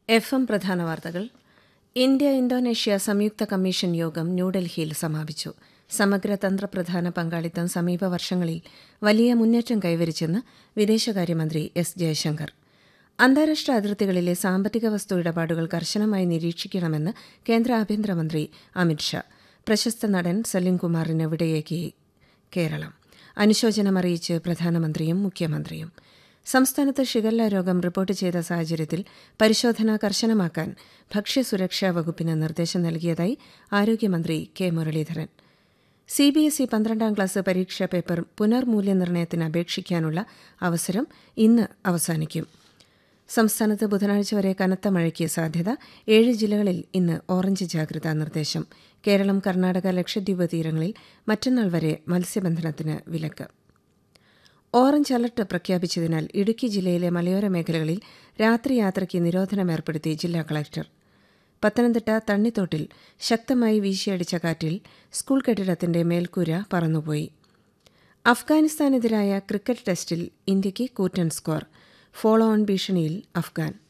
F M പ്രധാന വാർത്തകൾ India Indonesia സംയുക്ത കമ്മീഷൻ യോഗം ന്യൂഡൽഹിയിൽ സമാപിച്ചു സമഗ്ര തന്ത്രപ്രധാന പങ്കാളിത്തം സമീപ വർഷങ്ങളിൽ വലിയ മുന്നേറ്റം കൈവരിച്ചെന്ന് വിദേശകാര്യമന്ത്രി എസ് ജയശങ്കർ അന്താരാഷ്ട്ര അതിർത്തികളിലെ സാമ്പത്തിക വസ്തു ഇടപാടുകൾ കർശനമായി നിരീക്ഷിക്കണമെന്ന് കേന്ദ്ര ആഭ്യന്തരമന്ത്രി അമിത്ഷാ പ്രശസ്ത നടൻ സലിംകുമാറിന് വിടയേക്ക് കേരളം അനുശോചനമറിയിച്ച് പ്രധാനമന്ത്രിയും മുഖ്യമന്ത്രിയും സംസ്ഥാനത്ത് ഷിഗല്ല രോഗം റിപ്പോർട്ട് ചെയ്ത സാഹചര്യത്തിൽ പരിശോധന കർശനമാക്കാൻ ഭക്ഷ്യസുരക്ഷാ വകുപ്പിന് നിർദ്ദേശം നൽകിയതായി ആരോഗ്യമന്ത്രി K Muraleedharan C B S E പന്ത്രണ്ടാം ക്ലാസ് പരീക്ഷാ പേപ്പർ പുനർമൂല്യനിർണ്ണയത്തിന് അപേക്ഷിക്കാനുള്ള അവസരം ഇന്ന് അവസാനിക്കും സംസ്ഥാനത്ത് ബുധനാഴ്ച വരെ കനത്ത മഴയ്ക്ക് സാധ്യത ഏഴ് ജില്ലകളിൽ ഇന്ന് ഓറഞ്ച് ജാഗ്രതാ നിർദ്ദേശം കേരളം കർണാടക ലക്ഷദ്വീപ് തീരങ്ങളിൽ മറ്റന്നാൾ വരെ മത്സ്യബന്ധനത്തിന് വിലക്ക് ഓറഞ്ച് അലർട്ട് പ്രഖ്യാപിച്ചതിനാൽ ഇടുക്കി ജില്ലയിലെ മലയോര മേഖലകളിൽ രാത്രി യാത്രയ്ക്ക് നിരോധനം ഏർപ്പെടുത്തി ജില്ലാ കളക്ടർ പത്തനംതിട്ട തണ്ണിത്തോട്ടിൽ ശക്തമായി വീശിയടിച്ച കാറ്റിൽ സ്കൂൾ കെട്ടിടത്തിന്റെ മേൽക്കൂര പറന്നുപോയി അഫ്ഗാനിസ്ഥാനെതിരായ ക്രിക്കറ്റ് ടെസ്റ്റിൽ ഇന്ത്യയ്ക്ക് കൂറ്റൻ സ്കോർ ഫോളോ ഓൺ ഭീഷണിയിൽ അഫ്ഗാൻ